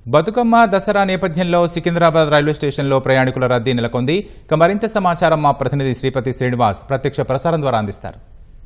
బతుకమ్మ దసరా నేపథ్యంలో సికింద్రాబాద్ రైల్వే స్టేషన్లో ప్రయాణికుల రద్దీ నెలకొంది ఇక మరింత సమాచారం మా ప్రతినిధి శ్రీపతి శ్రీనివాస్ ప్రత్యక్ష ప్రసారం ద్వారా అందిస్తారు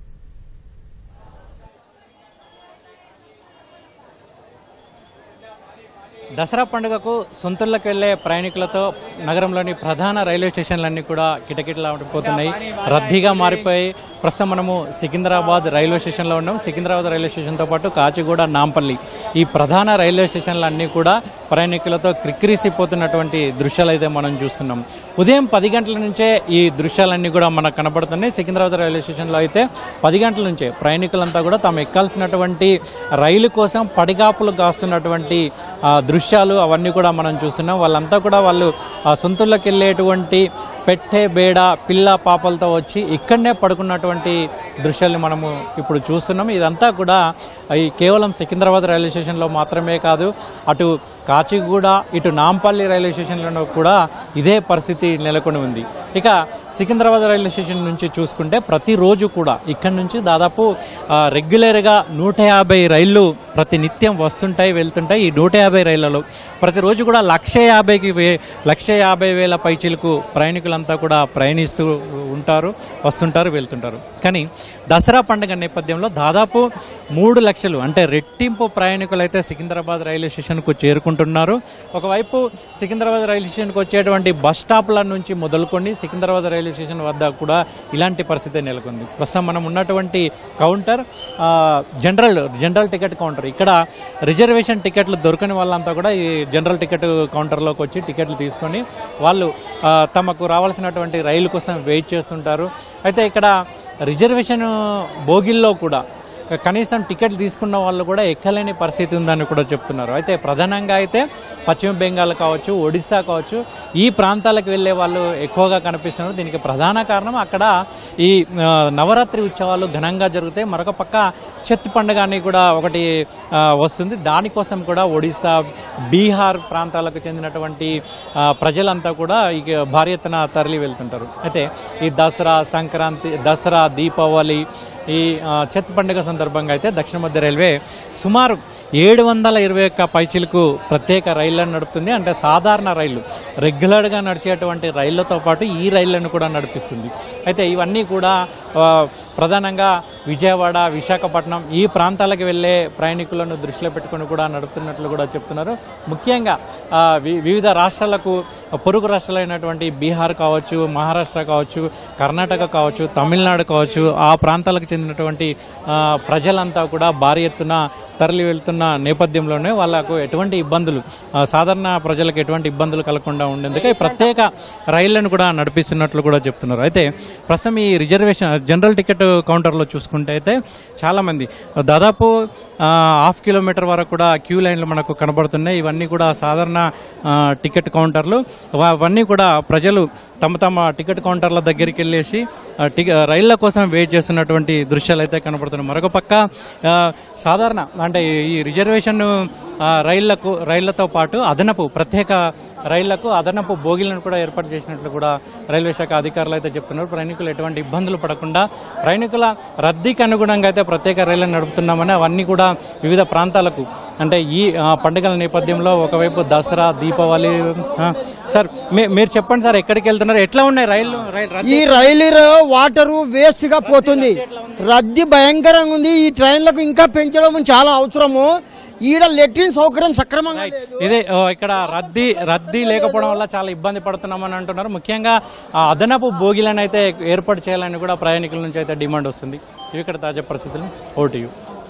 దసరా పండుగకు సొంతూళ్ళకి వెళ్లే ప్రయాణికులతో నగరంలోని ప్రధాన రైల్వే స్టేషన్లన్నీ కూడా కిటకిటలాడిపోతున్నాయి రద్దీగా మారిపోయి ప్రస్తుతం మనము సికింద్రాబాద్ రైల్వే స్టేషన్లో ఉన్నాం సికింద్రాబాద్ రైల్వే స్టేషన్తో పాటు కాచిగూడ నాంపల్లి ఈ ప్రధాన రైల్వే స్టేషన్లన్నీ కూడా ప్రయాణికులతో క్రిక్కిరిసిపోతున్నటువంటి దృశ్యాలు అయితే మనం చూస్తున్నాం ఉదయం పది గంటల నుంచే ఈ దృశ్యాలన్నీ కూడా మనకు కనబడుతున్నాయి సికింద్రాబాద్ రైల్వే స్టేషన్లో అయితే పది గంటల నుంచే ప్రయాణికులంతా కూడా తాము ఎక్కాల్సినటువంటి రైలు కోసం పడిగాపులు కాస్తున్నటువంటి ఆ, దృశ్యాలు అవన్నీ కూడా మనం చూస్తున్నాం వాళ్ళంతా కూడా వాళ్ళు ఆ, సొంతూళ్ళకి వెళ్ళేటువంటి పెట్టే బేడ పిల్ల పాపలతో వచ్చి ఇక్కడనే పడుకున్నటువంటి దృశ్యాల్ని మనము ఇప్పుడు చూస్తున్నాం ఇదంతా కూడా ఈ కేవలం సికింద్రాబాద్ రైల్వే స్టేషన్లో మాత్రమే కాదు అటు కాచిగూడ ఇటు నాంపల్లి రైల్వే స్టేషన్లలో కూడా ఇదే పరిస్థితి నెలకొని ఉంది ఇక సికింద్రాబాద్ రైల్వే స్టేషన్ నుంచి చూసుకుంటే ప్రతిరోజు కూడా ఇక్కడ నుంచి దాదాపు ఆ, రెగ్యులర్గా నూట యాభై రైళ్లు ప్రతి నిత్యం వస్తుంటాయి వెళ్తుంటాయి ఈ నూట యాభై రైళ్లలో ప్రతిరోజు కూడా లక్ష యాభైకి వే- లక్ష యాభై వేల పైచీలకు ప్రయాణికులంతా కూడా ప్రయాణిస్తూ ఉంటారు వస్తుంటారు వెళ్తుంటారు కానీ దసరా పండుగ నేపథ్యంలో దాదాపు మూడు లక్షలు అంటే రెట్టింపు ప్రయాణికులు అయితే సికింద్రాబాద్ రైల్వే స్టేషన్కు చేరుకుంటున్నారు ఒకవైపు సికింద్రాబాద్ రైల్వే స్టేషన్కి వచ్చేటువంటి బస్ స్టాప్ల నుంచి మొదలుకొని సికింద్రాబాద్ రైల్వే స్టేషన్ వద్ద కూడా ఇలాంటి పరిస్థితి నెలకొంది ప్రస్తుతం మనం ఉన్నటువంటి కౌంటర్ ఆ, జనరల్ జనరల్ టికెట్ కౌంటర్ ఇక్కడ రిజర్వేషన్ టికెట్లు దొరకని వాళ్ళంతా కూడా ఈ జనరల్ టికెట్ కౌంటర్లోకి వచ్చి టికెట్లు తీసుకొని వాళ్ళు ఆ, తమకు రావాల్సినటువంటి రైలు కోసం వెయిట్ చేస్తుంటారు అయితే ఇక్కడ రిజర్వేషన్ బోగిల్లో కూడా కనీసం టికెట్ తీసుకున్న వాళ్ళు కూడా ఎక్కలేని పరిస్థితి ఉందని కూడా చెప్తున్నారు అయితే ప్రధానంగా అయితే పశ్చిమ బెంగాల్ కావచ్చు ఒడిశా కావచ్చు ఈ ప్రాంతాలకు వెళ్ళే వాళ్ళు ఎక్కువగా కనిపిస్తున్నారు దీనికి ప్రధాన కారణం అక్కడ ఈ ఆ, నవరాత్రి ఉత్సవాలు ఘనంగా జరుగుతాయి మరొక పక్క చెత్ పండుగ అని కూడా ఒకటి ఆ, వస్తుంది దానికోసం కూడా ఒడిశా బీహార్ ప్రాంతాలకు చెందినటువంటి ఆ, ప్రజలంతా కూడా ఇక భారీ ఎత్తున తరలి వెళ్తుంటారు అయితే ఈ దసరా సంక్రాంతి దసరా దీపావళి ఈ ఆ, చెత్ పండుగ సందర్భంగా అయితే దక్షిణ మధ్య రైల్వే సుమారు ఏడు వందల ఇరవై ఒక్క పైచీలకు ప్రత్యేక రైళ్లను నడుపుతుంది అంటే సాధారణ రైళ్లు రెగ్యులర్గా నడిచేటువంటి రైళ్లతో పాటు ఈ రైళ్లను కూడా నడిపిస్తుంది అయితే ఇవన్నీ కూడా ఆ, ప్రధానంగా విజయవాడ విశాఖపట్నం ఈ ప్రాంతాలకు వెళ్ళే ప్రయాణికులను దృష్టిలో పెట్టుకుని కూడా నడుపుతున్నట్లు కూడా చెప్తున్నారు ముఖ్యంగా ఆ, వి- వివిధ రాష్ట్రాలకు పొరుగు రాష్ట్రాలైనటువంటి బీహార్ కావచ్చు మహారాష్ట్ర కావచ్చు కర్ణాటక కావచ్చు తమిళనాడు కావచ్చు ఆ ప్రాంతాలకు చెందినటువంటి ఆ, ప్రజలంతా కూడా భారీ ఎత్తున తరలి వెళ్తున్న నేపథ్యంలోనే వాళ్ళకు ఎటువంటి ఇబ్బందులు ఆ, సాధారణ ప్రజలకు ఎటువంటి ఇబ్బందులు కలగకుండా ఉండేందుకే ప్రత్యేక రైళ్లను కూడా నడిపిస్తున్నట్లు కూడా చెప్తున్నారు అయితే ప్రస్తుతం ఈ రిజర్వేషన్ జనరల్ టికెట్ కౌంటర్లో చూసుకుంటే అయితే చాలా మంది దాదాపు ఆ, హాఫ్ కిలోమీటర్ వరకు కూడా క్యూ లైన్లు మనకు కనబడుతున్నాయి ఇవన్నీ కూడా సాధారణ ఆ, టికెట్ కౌంటర్లు వా- అవన్నీ కూడా ప్రజలు తమ తమ టికెట్ కౌంటర్ల దగ్గరికి వెళ్ళేసి ఆ, టికె రైళ్ల కోసం వెయిట్ చేస్తున్నటువంటి దృశ్యాలు అయితే కనబడుతున్నాయి మరొక పక్క ఆ, సాధారణ అంటే ఈ రిజర్వేషన్ ఆ, రైళ్లకు రైళ్లతో పాటు అదనపు ప్రత్యేక రైళ్లకు అదనపు బోగిలను కూడా ఏర్పాటు చేసినట్లు కూడా రైల్వే శాఖ అధికారులు అయితే చెప్తున్నారు ప్రయాణికులు ఎటువంటి ఇబ్బందులు పడకుండా ప్రయాణికుల రద్దీకి అనుగుణంగా అయితే ప్రత్యేక రైళ్లను నడుపుతున్నామని అవన్నీ కూడా వివిధ ప్రాంతాలకు అంటే ఈ ఆ, పండుగల నేపథ్యంలో ఒకవైపు దసరా దీపావళి ఆ, సార్ మీ- మీరు చెప్పండి సార్ ఎక్కడికి వెళ్తున్నారు ఎట్లా ఉన్నాయి రైళ్లు రైలు రద్దీ? ఈ రైలు వాటర్ వేస్ట్ గా పోతుంది రద్దీ భయంకరంగా ఉంది ఈ ట్రైన్లకు ఇంకా పెంచడం చాలా అవసరము ఈడ లెట్రిన్ సౌకర్యం సక్రమంగా లేదు ఇదే ఓ, ఇక్కడ రద్దీ రద్దీ లేకపోవడం వల్ల చాలా ఇబ్బంది పడుతున్నామని అంటున్నారు ముఖ్యంగా ఆ అదనపు బోగిలను అయితే ఏర్పాటు చేయాలని కూడా ప్రయాణికుల నుంచి అయితే డిమాండ్ వస్తుంది ఇవి ఇక్కడ తాజా పరిస్థితులు ఓటీయూ